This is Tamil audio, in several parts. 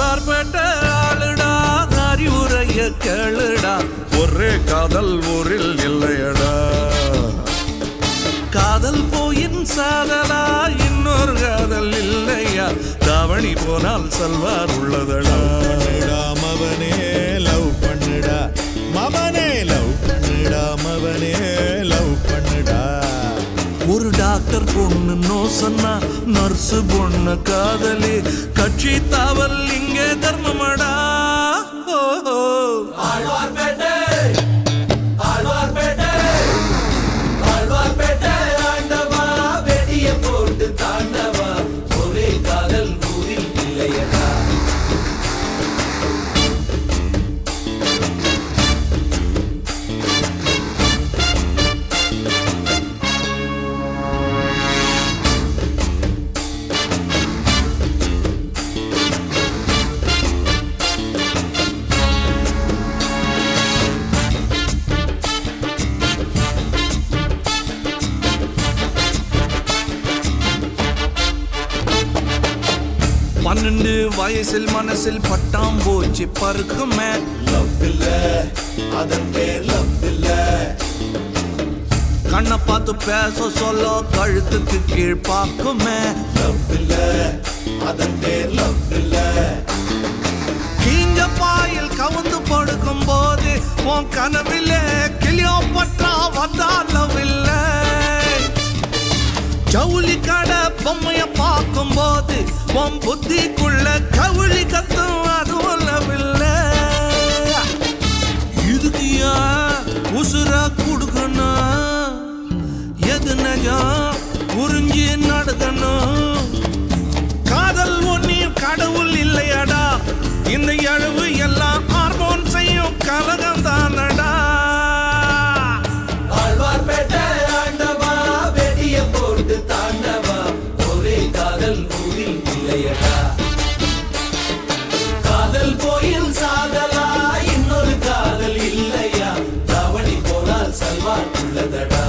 ஆழ்வார்பேட்ட ஆளுடா அறிவுரைய கேளுடா ஒரே காதல் ஊரில் இல்லையடா காதல் போயின் சாதலா இன்னொரு காதல் இல்லையா தாவணி போனால் சல்வார் உள்ளதடா பண்ணுடா மவனே லவ் பண்ணுடா மவனே லவ் பண்ணுடா மவனே லவ் பண்ணுடா ஒரு டாக்டர் பொண்ணு நோ சொன்னா நர்ஸ் பொண்ணு காதலி கட்சி தாவல் இங்கே தர்மமடா ஓ, ஓ. பன்னெண்டு வயசில் மனசில் பட்டாம் போச்சு பருக்குமே லவ் இல்ல அதன் பேர் லவ் இல்ல கண்ணை பார்த்து பேச சொல்ல கழுத்துக்கு கீழ் பார்க்குமே லவ் இல்ல அதன் பேர் லவ் இல்ல கீஞ்ச பாயில் கவுந்து படுக்கும் போது உன் கனவிலே கிளியோ பற்றா வந்தாலவில்லை ஜவுளி கடை பொம்மைய பார்க்கும் போது உன் புத்திக்குள்ள கவுளி கத்தும் அது உள்ளவில்லை இதுக்கு ஏன் உசுர கொடுக்கணும் எது நஜம் புரிஞ்சு நடக்கணும் காதல் ஒன்னியும் கடவுள் இல்லையடா இந்த எழுவு எல்லாம் ஹார்மோன் செய்யும் கலகம் தானடா ஆழ்வார்பேட்டை ஆண்டவா வெடிய போட்டு தாண்டவா ஒரே காதல் ஊரில் இல்லையடா காதல் போயில் சாதலா இன்னொரு காதல் இல்லையா தவணி போனால் சல்வார் உள்ளதடா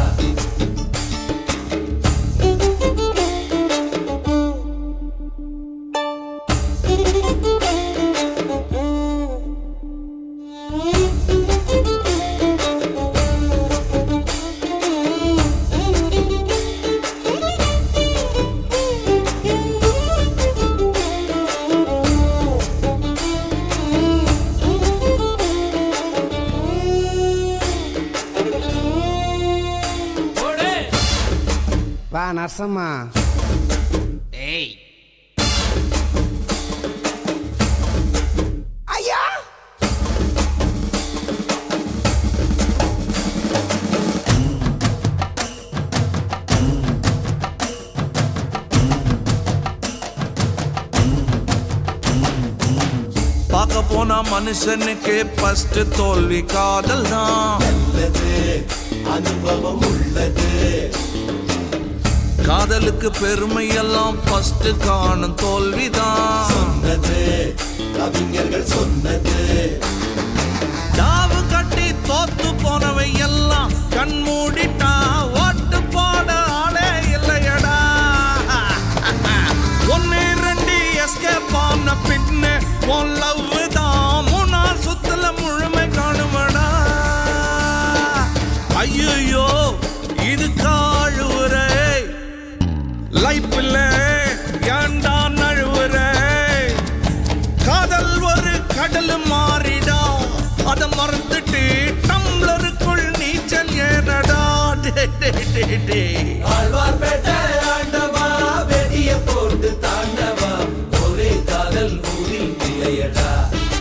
வா நரசம்மா ஏய் ஐயா பார்க்க போனா மனுஷனுக்கு ஃபர்ஸ்ட் தோல்வி காதல் தான் உள்ளது அனுபவம் உள்ளது காதலுக்கு பெருமை எல்லாம் ஃபர்ஸ்ட் காணும் தோல்விதான் சொன்னது கவிஞர்கள் சொன்னது தாவு கட்டி தோத்து போனவை எல்லாம் கண் மூடிட்டா ஓட்டு போட ஆளே இல்லையடா ஒன்னு ரெண்டு எஸ்கேப் ஆன பின்னு உன் லவ் தான் மூணா சுத்துல முழுமை காணுமடா ஐயோ இது காழுவுரை லைஃப்ல ஏண்டா நழுவுரை காதல் ஒரு கடல் மாறிடா அத மறந்துட்டு டம்ளருக்குள் நீச்சல் ஏறடா டே, டே, டே, டே. ஆழ்வார்பேட்டை ஆண்டவா வெடிய போட்டு தாண்டவா ஒரே காதல் ஊரில் இல்லையடா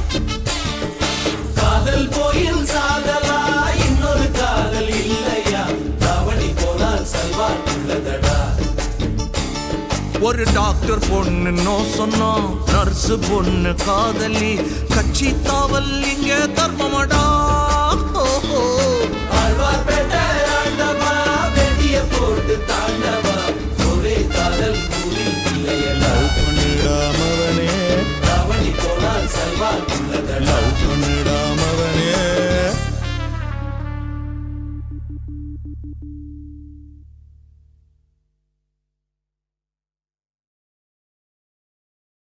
காதல் போயில் சாதலா இன்னொரு காதல் இல்லையா தவணி போனால் சல்வார் உள்ளதடா ஒரு டாக்டர் பொண்ணு நோ சொன்னா நர்ஸ் பொண்ணு காதலி கட்சி தாவல் இங்க தர்மமடா ஓ, ஓ. ஆழ்வார்பேட்டை ஆண்டவா வெடிய போட்டு தாண்டவா ஒரே காதல் ஊரில் இல்லையடா பண்ணுடா மவனே தவணி போனால் சல்வார் உள்ளதடா லவ் பண்ணுடா மவனே